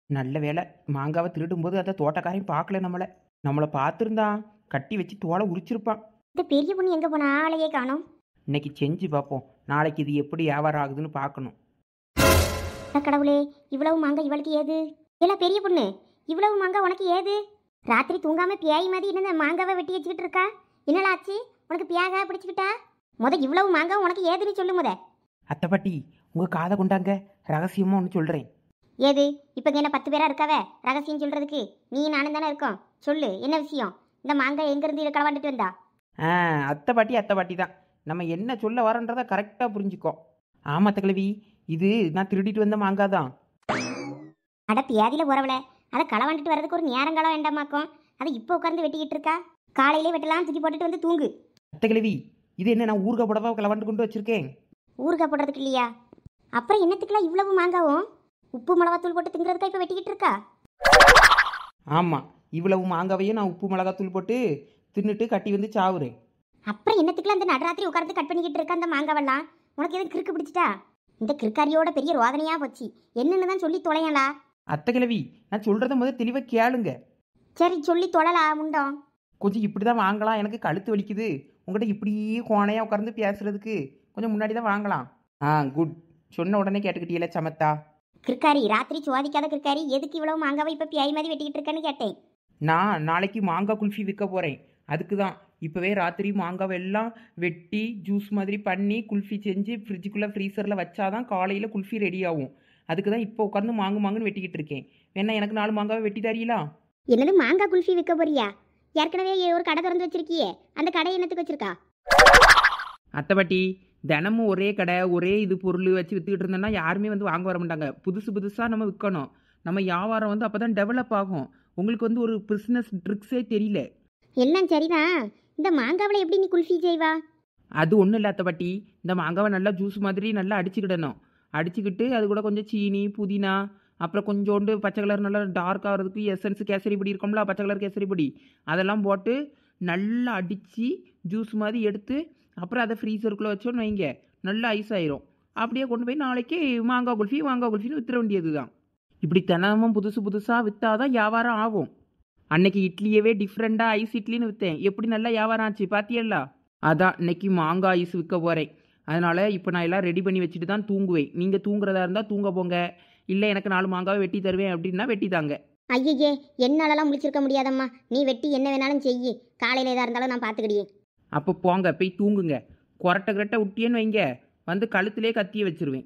நல்ல வேலை மாங்காவை திருடும்போது அந்த தோட்டக்காரையும் பார்க்கல நம்மளை நம்மளை பார்த்துருந்தான் கட்டி வச்சு தோலை உரிச்சிருப்பான் இந்த பெரிய பொண்ணு எங்கே போனா ஆளையே காணோம் இன்னைக்கு செஞ்சு பார்ப்போம் நாளைக்கு இது எப்படி வியாபாரம் ஆகுதுன்னு பார்க்கணும் அட கடவுளே இவ்வளவு மாங்காய் இவளுக்கு ஏது இல்ல பெரிய பொண்ணு இவ்வளவு மாங்காய் உனக்கு ஏது ராத்திரி தூங்காம பியாய் மாதிரி என்ன மாங்காவை வெட்டி வச்சுக்கிட்டு இருக்கா என்னடா ஆச்சு உனக்கு பியாக பிடிச்சுக்கிட்டா முத இவ்வளவு மாங்காய் உனக்கு ஏதுன்னு சொல்லு முத அத்தை பாட்டி உங்கள் காதை கொண்டாங்க ரகசியமாக ஒன்று சொல்கிறேன் ஏது இப்போ என்ன பத்து பேரா இருக்காவே ரகசியம் சொல்றதுக்கு நீ நானும் தானே இருக்கோம் சொல்லு என்ன விஷயம் இந்த மாங்காய் எங்கேருந்து களவாண்டுட்டு வந்தா ஆ அத்தை பாட்டி அத்தை பாட்டி தான் நம்ம என்ன சொல்ல வரோன்றதை கரெக்டாக புரிஞ்சுக்கோ ஆமாம் கிழவி இது நான் திருடிட்டு வந்த மாங்காய் தான் அட பியாதியில போறவள அதை களவாண்டுட்டு வரதுக்கு ஒரு நேரங்காலம் வேண்டாமாக்கும் அதை இப்போ உட்கார்ந்து வெட்டிக்கிட்டு இருக்கா காலையிலே வெட்டலாம் தூக்கி போட்டுட்டு வந்து தூங்கு அத்தை கிழவி இது என்ன நான் ஊறுகாய் புடவை கிளவண்டு கொண்டு வச்சிருக்கேன் ஊறுகாய் போடுறதுக்கு இல்லையா அப்புறம் என்னத்துக்குலாம் இவ்வளவு மாங்காவும் உப்பு மிளகாத்தூள் போட்டு திங்கிறதுக்கா இப்போ வெட்டிக்கிட்டு இருக்கா ஆமாம் இவ்வளவு மாங்காவையும் நான் உப்பு மிளகாத்தூள் போட்டு தின்னுட்டு கட்டி வந்து சாவுறேன் அப்புறம் என்னத்துக்குலாம் அந்த நடராத்திரி உட்கார்ந்து கட் பண்ணிக்கிட்டு இருக்க அந்த மாங்காவெல்லாம் உனக்கு எதுவும் கிறுக்கு பிடிச்சிட்டா இந்த கிறுக்காரியோட பெரிய ரோதனையா போச்சு என்னன்னு தான் சொல்லி தொலையலா அத்தை கிழவி நான் சொல்கிறத முதல் தெளிவாக கேளுங்க சரி சொல்லி தொழலா முண்டம் கொஞ்சம் இப்படி தான் வாங்கலாம் எனக்கு கழுத்து வலிக்குது உங்கள்கிட்ட இப்படியே கோணையாக உட்கார்ந்து பேசுறதுக்கு கொஞ்சம் முன்னாடி தான் வாங்கலாம் ஆ குட் சொன்ன உடனே கேட்டுக்கிட்டீங்களே சமத்தா கிறுக்காரி ராத்திரி சுவாதிக்காத கிறுக்காரி எதுக்கு இவ்வளவு மாங்காவை இப்போ பியாய் மாதிரி வெட்டிக்கிட்டு இருக்கேன்னு கேட்டேன் நான் நாளைக்கு மாங்காய் குல்ஃபி விற்க போகிறேன் அதுக்கு தான் இப்போவே ராத்திரி மாங்காவை எல்லாம் வெட்டி ஜூஸ் மாதிரி பண்ணி குல்ஃபி செஞ்சு ஃப்ரிட்ஜுக்குள்ளே ஃப்ரீசரில் வச்சாதான் காலையில் குல்ஃபி ரெடி ஆகும் அதுக்கு தான் இப்போ உட்காந்து மாங்கு மாங்குன்னு வெட்டிக்கிட்டு இருக்கேன் வேணா எனக்கு நாலு மாங்காவை வெட்டி தரீங்களா என்னது மாங்காய் குல்ஃபி விற்க போறியா ஏற்கனவே ஒரு கடை திறந்து வச்சிருக்கியே அந்த கடை என்னத்துக்கு வச்சிருக்கா அத்தைப்பாட்டி தினமும் ஒரே கடை ஒரே இது பொருள் வச்சு விற்றுக்கிட்டு இருந்தோம்னா யாருமே வந்து வாங்க வர மாட்டாங்க புதுசு புதுசாக நம்ம விற்கணும் நம்ம வியாபாரம் வந்து அப்போ தான் டெவலப் ஆகும் உங்களுக்கு வந்து ஒரு பிஸ்னஸ் ட்ரிக்ஸே தெரியல எல்லாம் சரிதான் இந்த மாங்காவில் எப்படி நீ குல்ஃபி செய்வா அது ஒன்றும் இல்லை அத்தைப்பாட்டி இந்த மாங்காவை நல்லா ஜூஸ் மாதிரி நல்லா அடிச்சுக்கிடணும் அடிச்சுக்கிட்டு அது கூட கொஞ்சம் சீனி புதினா அப்புறம் கொஞ்சோண்டு பச்சை கலர் நல்லா டார்க் ஆகிறதுக்கு எசன்ஸ் கேசரி பொடி இருக்கும்ல பச்சை கலர் கேசரி பொடி அதெல்லாம் போட்டு நல்லா அடித்து ஜூஸ் மாதிரி எடுத்து அப்புறம் அதை ஃப்ரீசருக்குள்ளே வச்சோன்னு வைங்க நல்லா ஐஸ் ஆயிரும் அப்படியே கொண்டு போய் நாளைக்கு மாங்காய் குல்ஃபி மாங்காய் குல்ஃபின்னு வித்துற வேண்டியது தான் இப்படி தினமும் புதுசு புதுசாக விற்றாதான் வியாபாரம் ஆகும் அன்னைக்கு இட்லியவே டிஃப்ரெண்ட்டாக ஐஸ் இட்லின்னு விற்றேன் எப்படி நல்லா வியாபாரம் ஆச்சு பாத்தியல்லா அதான் இன்னைக்கு மாங்காய் ஐஸ் விற்க போகிறேன் அதனால் இப்போ நான் எல்லாம் ரெடி பண்ணி வச்சுட்டு தான் தூங்குவேன் நீங்கள் தூங்குறதா இருந்தால் தூங்க போங்க இல்லை எனக்கு நாலு மாங்காவை வெட்டி தருவேன் அப்படின்னா வெட்டி தாங்க ஐயையே என்னாலலாம் முழிச்சிருக்க முடியாதம்மா நீ வெட்டி என்ன வேணாலும் செய்யி காலையில் எதாக இருந்தாலும் நான் பார்த்துக்கிடியே அப்போ போங்க போய் தூங்குங்க கொரட்டை கிரட்டை விட்டியன்னு வைங்க வந்து கழுத்திலே கத்திய வச்சிருவேன்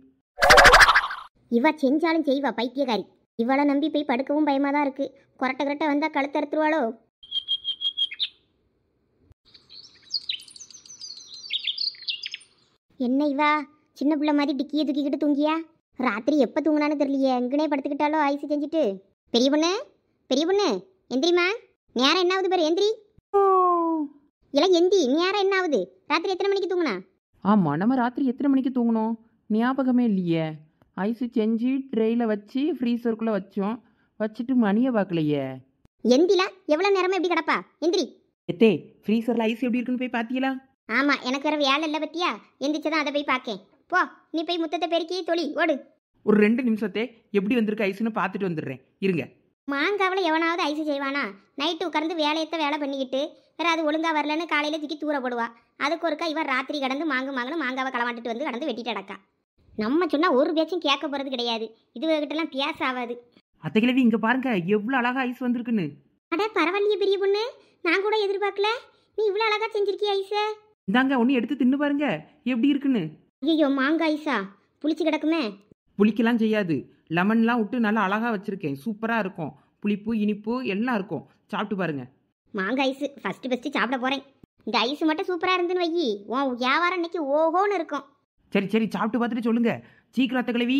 இவ செஞ்சாலும் செய்வா பைத்தியக்காரி இவளை நம்பி போய் படுக்கவும் பயமா தான் இருக்கு கொரட்டை கொரட்டை வந்தா கழுத்து அறுத்துருவாளோ என்ன இவா சின்ன பிள்ளை மாதிரி டிக்கியை தூக்கிக்கிட்டு தூங்கியா ராத்திரி எப்போ தூங்கினான்னு தெரியலையே எங்கனே படுத்துக்கிட்டாலோ ஐஸ் செஞ்சுட்டு பெரிய பொண்ணு பெரிய பொண்ணு எந்திரிமா நேரம் என்ன ஆகுது பாரு எந்திரி இல்லை எந்தி நேரம் என்ன ஆகுது ராத்திரி எத்தனை மணிக்கு தூங்குனா ஆமாம் நம்ம ராத்திரி எத்தனை மணிக்கு தூங்கணும் ஞாபகமே இல்லையே ஐஸு செஞ்சு ட்ரெயில் வச்சு ஃப்ரீசருக்குள்ளே வச்சோம் வச்சுட்டு மணியை பார்க்கலையே எந்திலா எவ்வளோ நேரமா எப்படி கிடப்பா எந்திரி எத்தே ஃப்ரீசரில் ஐஸ் எப்படி இருக்குன்னு போய் பார்த்தீங்களா ஆமா எனக்கு வேற வேலை இல்லை பத்தியா எந்திரிச்சதான் அதை போய் பார்க்கேன் போ நீ போய் முத்தத்தை பெருக்கி தொழி ஓடு ஒரு ரெண்டு நிமிஷத்தே எப்படி வந்திருக்கு ஐஸ்னு பார்த்துட்டு வந்துடுறேன் இருங்க மாங்காவில் எவனாவது ஐஸ் செய்வானா நைட்டு உட்கார்ந்து வேலையத்த வேலை பண்ணிக்கிட்டு வேற அது ஒழுங்கா வரலன்னு காலையில தூக்கி தூர போடுவா அதுக்கு ஒருக்கா இவன் ராத்திரி கடந்து மாங்கு மாங்கன்னு மாங்காவை களவாண்டுட்டு வந்து கடந்து வெட்டிட்டு அடக்கா நம்ம சொன்னா ஒரு பேச்சும் கேட்க போறது கிடையாது இதுகிட்டலாம் பேச ஆகாது அத்தை கிழவி இங்கே பாருங்க எவ்வளோ அழகா ஐஸ் வந்திருக்குன்னு அட பரவாயில்லையே பெரிய பொண்ணு நான் கூட எதிர்பார்க்கல நீ இவ்வளோ அழகா செஞ்சிருக்கிய ஐஸை இந்தாங்க ஒன்று எடுத்து தின்னு பாருங்க எப்படி இருக்குன்னு ஐயோ மாங்காய் ஐஸா புளிச்சு கிடக்குமே புளிக்கலாம் செய்யாது லெமன்லாம் விட்டு நல்லா அழகா வச்சிருக்கேன் சூப்பராக இருக்கும் புளிப்பு இனிப்பு எல்லாம் இருக்கும் சாப்பிட்டு பாருங்க மாங்காய் ஐஸு ஃபஸ்ட்டு ஃபஸ்ட்டு சாப்பிட போகிறேன் இந்த ஐஸ் மட்டும் சூப்பராக இருந்துன்னு வையி உன் வியாபாரம் இன்னைக்கு ஓஹோன்னு இருக்கும் சரி சரி சாப்பிட்டு பார்த்துட்டு சொல்லுங்க சீக்கிரம் அத்தை கிழவி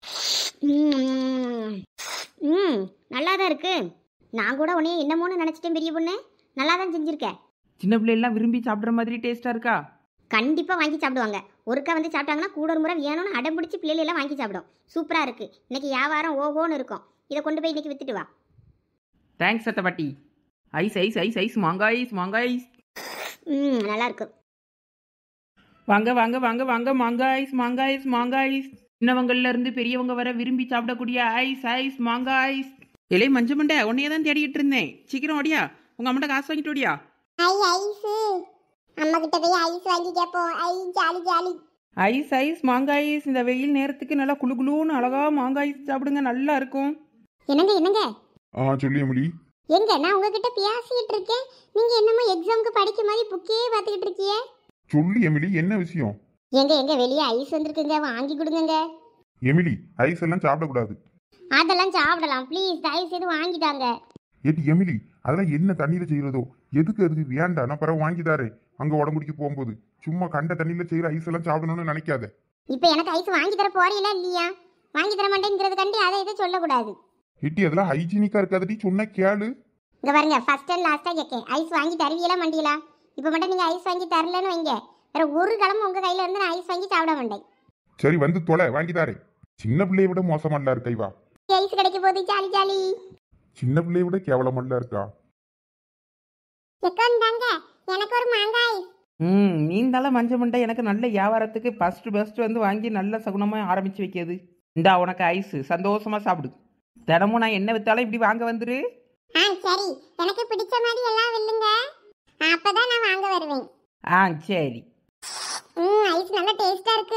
ம், ம் நல்லா தான் இருக்கு நான் கூட உன்னைய என்னமோன்னு நினச்சிட்டேன் பெரிய பொண்ணு நல்லா தான் செஞ்சுருக்க சின்ன பிள்ளைலாம் விரும்பி சாப்பிட்ற மாதிரி டேஸ்ட்டாக இருக்கா கண்டிப்பாக வாங்கி சாப்பிடுவாங்க ஒருக்கா வந்து சாப்பிட்டாங்கன்னா கூட ஒரு முறை வேணும்னு அடம் பிடிச்சி பிள்ளைகள் எல்லாம் வாங்கி சாப்பிடும் சூப்பராக இருக்கு இன்னைக்கு வியாபாரம் ஓஹோன்னு இருக்கும் இதை கொண்டு போய் இன்னைக்கு வித்துட்டு வா தேங்க்ஸ் அத்தை பாட்டி ஐஸ் ஐஸ் ஐஸ் ஐஸ் மாங்காய் ஐஸ் மாங்காய் ஐஸ் ம் நல்லா இருக்கும் வாங்க வாங்க வாங்க வாங்க மாங்காய் ஐஸ் மாங்காய் ஐஸ் மாங்காய் ஐஸ் சின்னவங்கள்ல இருந்து பெரியவங்க வர விரும்பி சாப்பிடக்கூடிய ஐஸ் ஐஸ் மாங்காய் ஐஸ் இலை மஞ்ச மண்டை உன்னையே தான் தேடிட்டு இருந்தேன் சீக்கிரம் ஓடியா உங்க அம்மாட்ட காசு வாங்கிட்டு ஓடியா ஐ ஐஸ் அம்மா கிட்ட போய் ஐஸ் வாங்கி கேட்போம் ஐ ஜாலி ஜாலி ஐஸ் ஐஸ் மாங்காய் ஐஸ் இந்த வெயில் நேரத்துக்கு நல்லா குளு குளுன்னு அழகா மாங்காய் ஐஸ் சாப்பிடுங்க நல்லா இருக்கும் என்னங்க என்னங்க ஆ சொல்லு எமிலி எங்க நான் உங்ககிட்ட பேசிட்டு இருக்கேன் நீங்க என்னமோ எக்ஸாம்க்கு படிக்க மாதிரி புக்கே பார்த்துக்கிட்டு இருக்கீங்க சொல்லு எமிலி என்ன விஷயம் எங்க எங்க வெளியே ஐஸ் வந்திருக்குங்க வாங்கி கொடுங்கங்க எமிலி ஐஸ் எல்லாம் சாப்பிடக்கூடாது அதெல்லாம் சாப்பிடலாம் ப்ளீஸ் தயவு செய்து வாங்கிட்டாங்க ஏடி எமிலி அதெல்லாம் என்ன தண்ணியில செய்யறதோ எதுக்கு அதுக்கு வேண்டாம் நான் பிறகு வாங்கி தாரேன் அங்க உடம்புடிக்கு போகும்போது சும்மா கண்ட தண்ணியில செய்யற ஐஸ் எல்லாம் சாப்பிடணும்னு நினைக்காத இப்போ எனக்கு ஐஸ் வாங்கி தர போறீங்களா இல்லையா வாங்கி தர மாட்டேங்கிறது கண்டி அதை இதை சொல்லக்கூடாது ஏட்டி அதெல்லாம் ஹைஜீனிக்கா இருக்காதடி சொன்ன கேளு இங்க பாருங்க ஃபர்ஸ்ட் அண்ட் லாஸ்டா கேட்கேன் ஐஸ் வாங்கி தருவீங்களா மண்டியலா இப்போ மட்டும் நீங்க ஐஸ் வாங்கி தரலன்னு வைங்க வேற ஒரு கிழமை உங்க கையில இருந்து நான் ஐஸ் வாங்கி சாப்பிட மாட்டேன் சரி வந்து தொலை வாங்கி தாரேன் சின்ன பிள்ளைய விட மோசமல்ல இருக்கா இவா ஐஸ் கிடைக்க போகுது ஜாலி ஜாலி சின்ன பிள்ளைய விட கேவலமல்ல இருக்கா எக்கந்தாங்க எனக்கு ஒரு மாங்காய் ஐஸ் ம் நீந்தால மஞ்ச மண்டை எனக்கு நல்ல வியாபாரத்துக்கு ஃபர்ஸ்ட் பெஸ்ட் வந்து வாங்கி நல்ல சகுனமாக ஆரம்பிச்சு வைக்கிது இந்தா உனக்கு ஐஸ் சந்தோஷமா சாப்பிடு தினமும் நான் என்ன வித்தாலும் இப்படி வாங்க வந்துரு ஆ சரி எனக்கு பிடிச்ச மாதிரி எல்லாம் வில்லுங்க அப்பதான் நான் வாங்க வருவேன் ஆ சரி ம் ஐஸ் நல்லா டேஸ்டா இருக்கு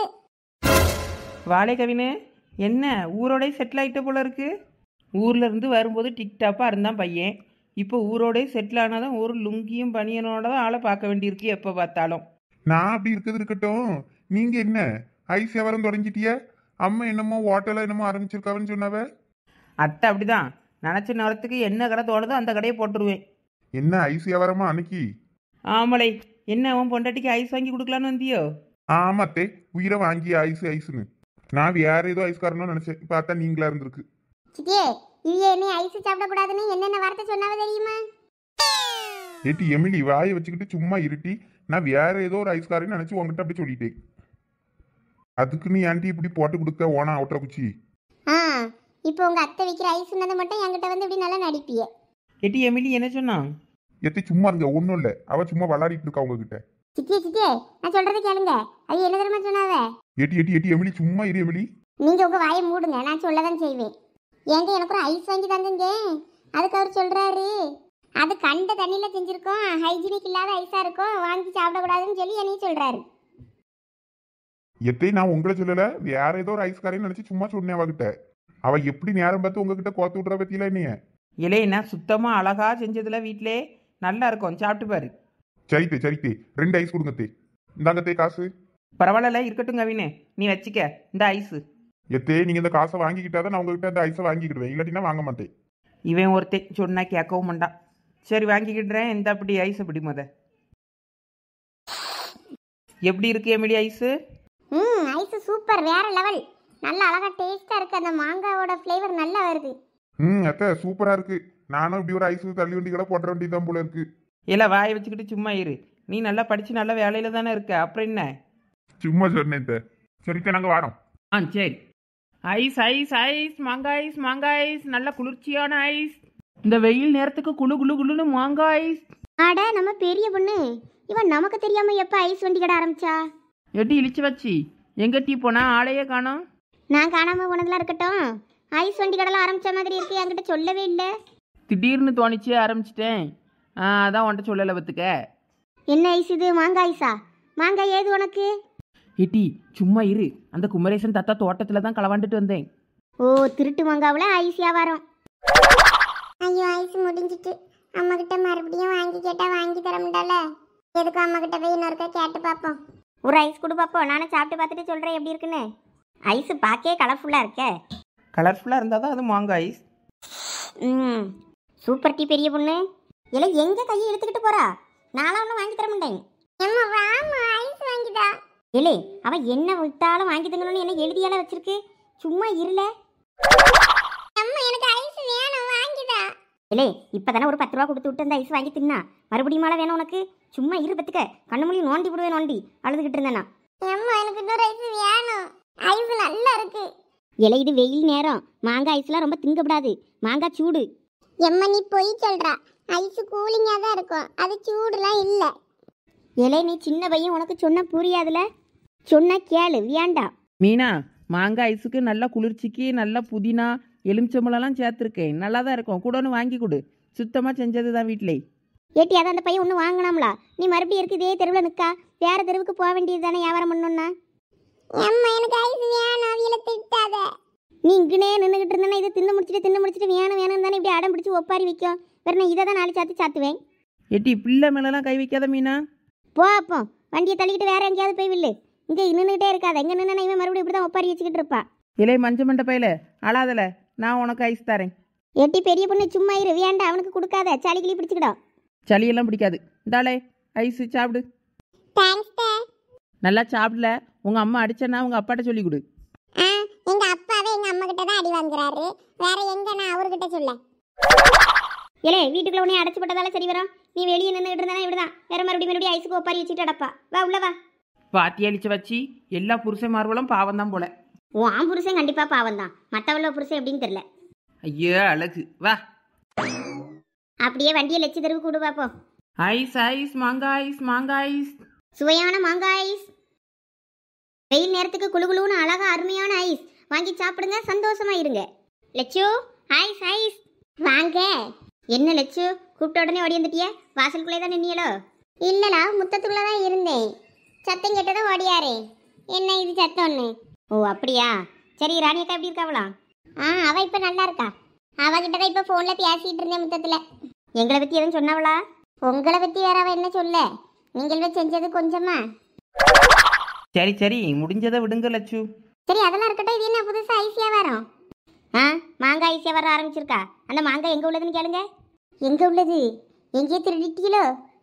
வாழை கவினு என்ன ஊரோடய செட்டில் ஆகிட்ட போல இருக்கு ஊர்ல இருந்து வரும்போது டிக்டாப்பாக இருந்தான் பையன் இப்போ ஊரோடய செட்டில் ஆனதும் ஒரு லுங்கியும் பனியனோட தான் ஆளை பார்க்க வேண்டியிருக்கு எப்போ பார்த்தாலும் நான் அப்படி இருக்கிறது இருக்கட்டும் நீங்க என்ன ஐஸ் வியாபாரம் தொடங்கிட்டிய அம்மா என்னமோ ஹோட்டல என்னமோ ஆரம்பிச்சிருக்காவன்னு சொன்னாவ அத்தை அப்படிதான் நினச்ச நேரத்துக்கு என்ன கடை தோணுதோ அந்த கடையை போட்டுருவேன் என்ன ஐஸ் வியாபாரமா அன்னைக்கு ஆமலை என்ன அவன் பொண்டாட்டிக்கு ஐஸ் வாங்கி கொடுக்கலான்னு வந்தியோ ஆமாத்தே உயிரை வாங்கி ஐஸ் ஐஸ்னு நான் வேற ஏதோ ஐஸ்காரனோ நினைச்சேன் பார்த்தா நீங்களா இருந்திருக்கு சித்தியே இவ என்ன ஐஸ் சாப்பிடக்கூடாதுன்னு என்னென்ன வார்த்தை சொன்னாவ தெரியுமா ஏட்டி எமிலி வாயை வச்சுக்கிட்டு சும்மா இருட்டி நான் வேற ஏதோ ஒரு ஐஸ்காரன்னு நினைச்சு உங்ககிட்ட அப்படி சொல்லிட்டேன் அதுக்கு நீ ஆண்டி இப்படி போட்டு கொடுக்க ஓனா அவுட்டர குச்சி ஆ இப்போ உங்க அத்தை விற்கிற ஐஸ் சொன்னதை மட்டும் என்கிட்ட வந்து இப்படி நல்லா நடிப்பிய எட்டி எமிலி என்ன சொன்னான் எத்தி சும்மா இருங்க ஒன்றும் இல்லை அவ சும்மா விளாடிட்டு இருக்கா உங்ககிட்ட சித்தியே சித்தியே நான் சொல்றதை கேளுங்க அது என்ன தெரியுமா சொன்னாவ எட்டி எட்டி எட்டி எமிலி சும்மா இரு எமிலி நீங்க உங்க வாயை மூடுங்க நான் சொல்லதான் செய்வேன் ஏங்க எனக்கு ஒரு ஐஸ் வாங்கி தந்துங்க அதுக்கு அவர் சொல்றாரு அது கண்ட தண்ணியில செஞ்சிருக்கோம் ஹைஜீனிக் இல்லாத ஐஸா இருக்கும் வாங்கி சாப்பிடக்கூடாதுன்னு சொல்லி என்னையும் சொல்றாரு எத்தை நான் உங்களை சொல்லல வேற ஏதோ ஒரு ஐஸ்காரன்னு நினைச்சு சும்மா சொன்னேன் அவகிட்ட அவ எப்படி நேரம் பார்த்து உங்ககிட்ட கோத்து விட்ற பத்தியில என்னைய இலையண்ணா சுத்தமாக அழகா செஞ்சதுல வீட்டிலே நல்லா இருக்கும் சாப்பிட்டு பாரு சரித்தே சரித்தே ரெண்டு ஐஸ் கொடுங்க தே இந்தாங்க தே காசு பரவாயில்ல இருக்கட்டும் கவினு நீ வச்சுக்க இந்த ஐஸு எத்தே நீங்க இந்த காசை வாங்கிக்கிட்டாதான் நான் உங்ககிட்ட அந்த ஐஸை வாங்கிக்கிடுவேன் இல்லாட்டினா வாங்க மாட்டேன் இவன் ஒருத்தன் சொன்னா கேட்கவும் மாட்டான் சரி வாங்கிக்கிடுறேன் இந்த அப்படி ஐஸ் அப்படி முத எப்படி இருக்கு எமிலி ஐஸு ம் ஐஸ் சூப்பர் வேற லெவல் நல்ல அழகா டேஸ்டா இருக்கு அந்த மாங்காவோட ஃப்ளேவர் நல்லா வருது ம் அத்தை சூப்பரா இருக்கு நானும் இப்படி ஒரு ஐஸ் தள்ளி வண்டி கூட போட்ட வேண்டியதான் போல இருக்கு இல்லை வாயை வச்சுக்கிட்டு சும்மா இரு நீ நல்லா படித்து நல்ல வேலையில் தானே இருக்க அப்புறம் என்ன சும்மா சொன்னேன் தே சரித்தே நாங்க வாரோம் ஆ சரி ஐஸ் ஐஸ் ஐஸ் மாங்காய் ஐஸ் மாங்காய் ஐஸ் நல்ல குளிர்ச்சியான ஐஸ் இந்த வெயில் நேரத்துக்கு குளு குளு குளுன்னு மாங்காய் ஐஸ் ஆட நம்ம பெரிய பொண்ணு இவன் நமக்கு தெரியாம எப்ப ஐஸ் வண்டி கடை ஆரம்பிச்சா எட்டி இழிச்சு வச்சு எங்க டீ போனா ஆளையே காணோம் நான் காணாம போனதெல்லாம் இருக்கட்டும் ஐஸ் வண்டி கடைலாம் ஆரம்பிச்ச மாதிரி இருக்கு என்கிட்ட சொல்லவே இல்லை திடீர்னு தோணிச்சு ஆரம்பிச்சிட்டேன் ஆ அதான் உன்ட்ட சொல்லலை பத்துக்க என்ன ஐஸ் இது மாங்காய் ஐஸா மாங்காய் ஏது உனக்கு எட்டி சும்மா இரு அந்த குமரேசன் தாத்தா தோட்டத்தில் தான் களவாண்டுட்டு வந்தேன் ஓ திருட்டு மாங்காவில் ஐஸ் வியாபாரம் ஐயோ ஐஸ் முடிஞ்சிட்டு அம்மா கிட்ட மறுபடியும் வாங்கி கேட்டா வாங்கி தர முடியல எதுக்கு அம்மா கிட்ட போய் இன்னொருக்கா கேட்டு பார்ப்போம் ஒரு ஐஸ் கொடு பார்ப்போம் நானும் சாப்பிட்டு பார்த்துட்டு சொல்றேன் எப்படி இருக்குன்னு ஐஸ் பார்க்கே கலர்ஃபுல்லா இருக்கே கலர்ஃபுல்லாக இருந்தால் தான் அது மாங்காய் ஐஸ் ம் சூப்பர் டீ பெரிய பொண்ணு இல்லை எங்க கையை இழுத்துக்கிட்டு போறா நானும் ஒன்றும் வாங்கி தர மாட்டேன் அம்மா வாமா ஐஸ் வாங்கிதா இல்லை அவ என்ன விட்டாலும் வாங்கி தங்கணும்னு என்ன எழுதியால வச்சிருக்கு சும்மா இருல அம்மா எனக்கு ஐஸ் வேணும் வாங்கிதா இல்லை இப்பதானே ஒரு பத்து ரூபா கொடுத்து விட்டு அந்த ஐஸ் வாங்கி தின்னா மறுபடியும் மேலே வேணும் உனக்கு சும்மா இரு பத்துக்க கண்ணு மொழி நோண்டி விடுவேன் நோண்டி அழுதுகிட்டு இருந்தேனா அம்மா எனக்கு இன்னொரு ஐஸ் வேணும் ஐஸ் நல்லா இருக்கு இலை இது வெயில் நேரம் மாங்காய் ஐஸ்லாம் ரொம்ப திங்கப்படாது மாங்காய் சூடு எம்மா நீ பொய் சொல்றா ஐஸ் கூலிங்காக தான் இருக்கும் அது சூடுலாம் இல்லை இலை நீ சின்ன பையன் உனக்கு சொன்ன புரியாதுல சொன்னா கேளு வேண்டாம் மீனா மாங்காய் ஐஸுக்கு நல்லா குளிர்ச்சிக்கு நல்லா புதினா எலுமிச்சம்பழம்லாம் சேர்த்துருக்கேன் நல்லா தான் இருக்கும் கூட ஒன்று வாங்கி கொடு சுத்தமாக செஞ்சது தான் வீட்டிலே ஏட்டி அதான் அந்த பையன் ஒன்று வாங்கினாம்ல நீ மறுபடியும் இருக்கு இதே தெருவில் நிற்கா வேற தெருவுக்கு போக வேண்டியது தானே வியாபாரம் பண்ணணும்னா அம்மா எனக்கு ஐஸ் வேணும் அவியல திட்டாத நீ இங்கனே நின்றுகிட்டு இருந்தேன்னா இதை தின்னு முடிச்சிட்டு தின்னு முடிச்சிட்டு வேணும் வேணும் தானே இப்படி அடம் பிடிச்சி ஒப்பாரி வைக்கும் வேற நான் இதை தான் நாலு சாத்து சாத்துவேன் எட்டி பிள்ளை மேலெலாம் கை வைக்காத மீனா போ அப்போ வண்டியை தள்ளிக்கிட்டு வேற எங்கேயாவது போய் வில்லு இங்கே நின்றுகிட்டே இருக்காத இங்கே நின்று இவன் மறுபடியும் இப்படி தான் ஒப்பாரி வச்சுக்கிட்டு இருப்பா இலே மஞ்ச மண்டை பையில அழாதல நான் உனக்கு ஐஸ் தரேன் எட்டி பெரிய பொண்ணு சும்மா இரு வேண்டாம் அவனுக்கு கொடுக்காத சளி கிளி பிடிச்சிக்கிடும் சளியெல்லாம் பிடிக்காது இந்தாலே ஐஸு சாப்பிடு தேங்க்ஸ் நல்லா சாப்பிடல உங்கள் அம்மா அடிச்சேன்னா உங்கள் அப்பாட்ட சொல்லி கொடு ஆ எங்க அப்பாவே எங்க அம்மா கிட்ட தான் அடி வாங்குறாரு வேற எங்க நான் அவர்கிட்ட சொல்ல ஏலே வீட்டுக்குள்ள உன்னை அடைச்சு போட்டதால சரி வரும் நீ வெளியே நின்றுட்டு இருந்தா இப்படிதான் வேற மறுபடியும் மறுபடியும் ஐஸுக்கு ஒப்பாரி வச்சுட்டு அடப்பா வா உள்ள வா பாத்தி அழிச்சு வச்சு எல்லா புருஷன் மார்வலும் பாவம் தான் போல உன் புருஷன் கண்டிப்பா பாவம் தான் மத்தவள புருஷன் எப்படின்னு தெரியல ஐயோ அழகு வா அப்படியே வண்டியை லட்சி தெருவு கூடு பாப்போம் ஐஸ் ஐஸ் மாங்காய் ஐஸ் மாங்காய் ஐஸ் சுவையான மாங்காய் ஐஸ் வெயில் நேரத்துக்கு குளு குளுன்னு அழகா அருமையான ஐஸ் வாங்கி சாப்பிடுங்க சந்தோஷமா இருங்க லட்சு ஐஸ் ஐஸ் வாங்க என்ன லட்சு கூப்பிட்ட உடனே ஓடி வந்துட்டிய வாசலுக்குள்ளே தான் நின்னியலோ இல்லடா முத்தத்துக்குள்ள தான் இருந்தேன் சத்தம் கேட்டதும் ஓடியாரே என்ன இது சத்தம்னு ஓ அப்படியா சரி ராணி அக்கா எப்படி இருக்காவளா ஆ அவ இப்ப நல்லா இருக்கா அவகிட்ட தான் இப்ப போன்ல பேசிட்டு இருந்தேன் முத்தத்துல எங்களை பத்தி எதுவும் சொன்னவளா உங்களை பத்தி வேற அவ என்ன சொல்ல நீங்கள் செஞ்சது கொஞ்சமா சரி சரி முடிஞ்சதை விடுங்க லட்சு சரி அதெல்லாம் இருக்கட்டும் இது என்ன புதுசா ஐசியா வரும் ஆ மாங்காய் ஐசியா வர ஆரம்பிச்சிருக்கா அந்த மாங்காய் எங்க உள்ளதுன்னு கேளுங்க எங்க உள்ளது எங்கேயே திருடிட்டீங்களோ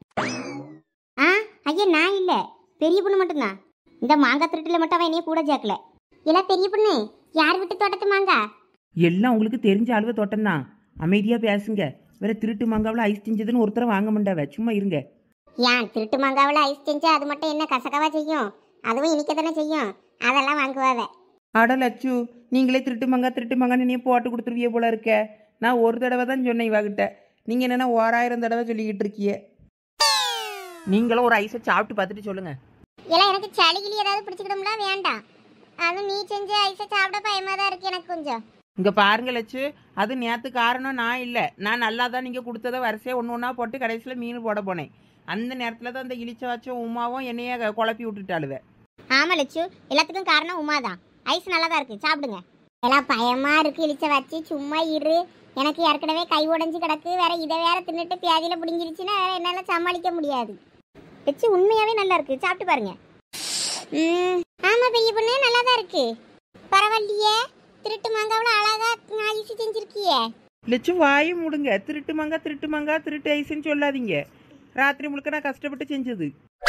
ஆ ஐயா நான் இல்ல பெரிய பொண்ணு மட்டும்தான் இந்த மாங்காய் திருட்டுல மட்டும் அவன் என்னைய கூட சேர்க்கல இல்ல பெரிய பொண்ணு யார் விட்டு தோட்டத்து மாங்காய் எல்லாம் உங்களுக்கு தெரிஞ்ச அழுவ தோட்டம் தான் அமைதியாக பேசுங்க வேற திருட்டு மாங்காவில் ஐஸ் செஞ்சதுன்னு ஒருத்தரை வாங்க மாட்டாவ சும்மா இருங்க ஏன் திருட்டு மாங்காவில் ஐஸ் செஞ்சா அது மட்டும் என்ன கசகவா செய்யும் அதுவும் இனிக்க தானே செய்யும் அதெல்லாம் வாங்குவாவ அட லட்சு நீங்களே திருட்டு மாங்கா திருட்டு மாங்கான்னு நீ போட்டு கொடுத்துருவிய போல இருக்க நான் ஒரு தடவை தான் சொன்னேன் இவகிட்ட நீங்கள் என்னென்ன ஓராயிரம் தடவை சொல்லிக்கிட்டு இருக்கிய நீங்களும் ஒரு ஐஸை சாப்பிட்டு பார்த்துட்டு சொல்லுங்க இல்லை எனக்கு சளி கிளி ஏதாவது பிடிச்சிக்கிடும்ல வேண்டாம் அதுவும் நீ செஞ்ச ஐஸை சாப்பிட பயமா தான் இருக்கு எனக்கு கொஞ்சம் இங்கே பாருங்க லட்சு அது நேற்று காரணம் நான் இல்லை நான் நல்லா தான் நீங்கள் கொடுத்ததை வரிசையாக ஒன்று ஒன்றா போட்டு கடைசியில் மீன் போட போனேன் அந்த நேரத்தில் தான் அந்த இழிச்ச வச்சும் உமாவும் என்னைய க- குழப்பி விட்டுட்டாளுவேன் ஆமா லட்சு எல்லாத்துக்கும் காரணம் உமா தான் ஐஸ் நல்லா தான் இருக்கு சாப்பிடுங்க எல்லாம் பயமா இருக்கு இழிச்ச வச்சு சும்மா இரு எனக்கு ஏற்கனவே கை உடைஞ்சு கிடக்கு வேற இதை வேற தின்னுட்டு பியாதியில பிடிங்கிருச்சுன்னா வேற என்னால சமாளிக்க முடியாது லட்சு உண்மையாவே நல்லா இருக்கு சாப்பிட்டு பாருங்க ம், ஆமா பெரிய பொண்ணு நல்லா தான் இருக்கு பரவாயில்லையே திருட்டு மாங்காவில் அழகா ஐஸ் செஞ்சிருக்கியே லட்சு வாயை முடுங்க திருட்டு மாங்கா திருட்டு மாங்கா திருட்டு ஐஸ்ன்னு சொல்லாதீங்க ராத்திரி முழுக்க நான் கஷ்டப்பட்டு செஞ்சது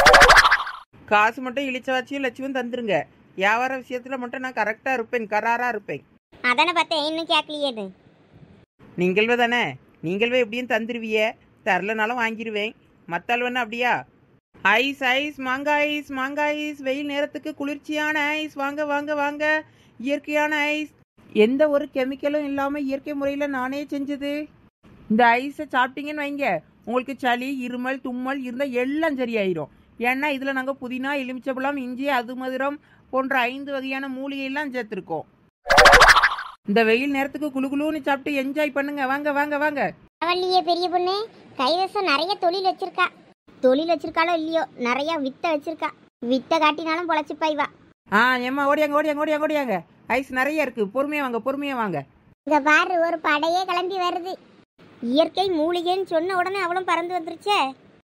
காசு மட்டும் இழிச்ச வச்சியும் லட்சுவும் தந்துருங்க வியாபார விஷயத்தில் மட்டும் நான் கரெக்டாக இருப்பேன் கராராக இருப்பேன் அதானே பார்த்தேன் இன்னும் கேட்கலையேன்னு நீங்கள்வே தானே நீங்கள்வே எப்படியும் தந்துருவிய தரலனாலும் வாங்கிடுவேன் மத்தாள் வேணா அப்படியா ஐஸ் ஐஸ் மாங்காய் ஐஸ் மாங்காய் ஐஸ் வெயில் நேரத்துக்கு குளிர்ச்சியான ஐஸ் வாங்க வாங்க வாங்க இயற்கையான ஐஸ் எந்த ஒரு கெமிக்கலும் இல்லாமல் இயற்கை முறையில் நானே செஞ்சது இந்த ஐஸை சாப்பிட்டீங்கன்னு வைங்க உங்களுக்கு சளி இருமல் தும்மல் இருந்தால் எல்லாம் சரியாயிரும் ஏன்னா இதில் நாங்கள் புதினா எலுமிச்சப்பழம் இஞ்சி அது மதுரம் போன்ற ஐந்து வகையான மூலிகையெல்லாம் சேர்த்துருக்கோம் இந்த வெயில் நேரத்துக்கு குளு குளுன்னு சாப்பிட்டு என்ஜாய் பண்ணுங்க வாங்க வாங்க வாங்க பரவாயில்லையே பெரிய பொண்ணு கைவசம் நிறைய தொழில் வச்சிருக்கா தொழில் வச்சிருக்காளோ இல்லையோ நிறைய வித்த வச்சிருக்கா வித்த காட்டினாலும் பொழைச்சிப்பா இவா ஆ ஏம்மா ஓடியாங்க ஓடியாங்க ஓடியாங்க ஓடியாங்க ஐஸ் நிறைய இருக்கு பொறுமையா வாங்க பொறுமையா வாங்க இங்க பாரு ஒரு படையே கிளம்பி வருது இயற்கை மூலிகைன்னு சொன்ன உடனே அவளும் பறந்து வந்துருச்சே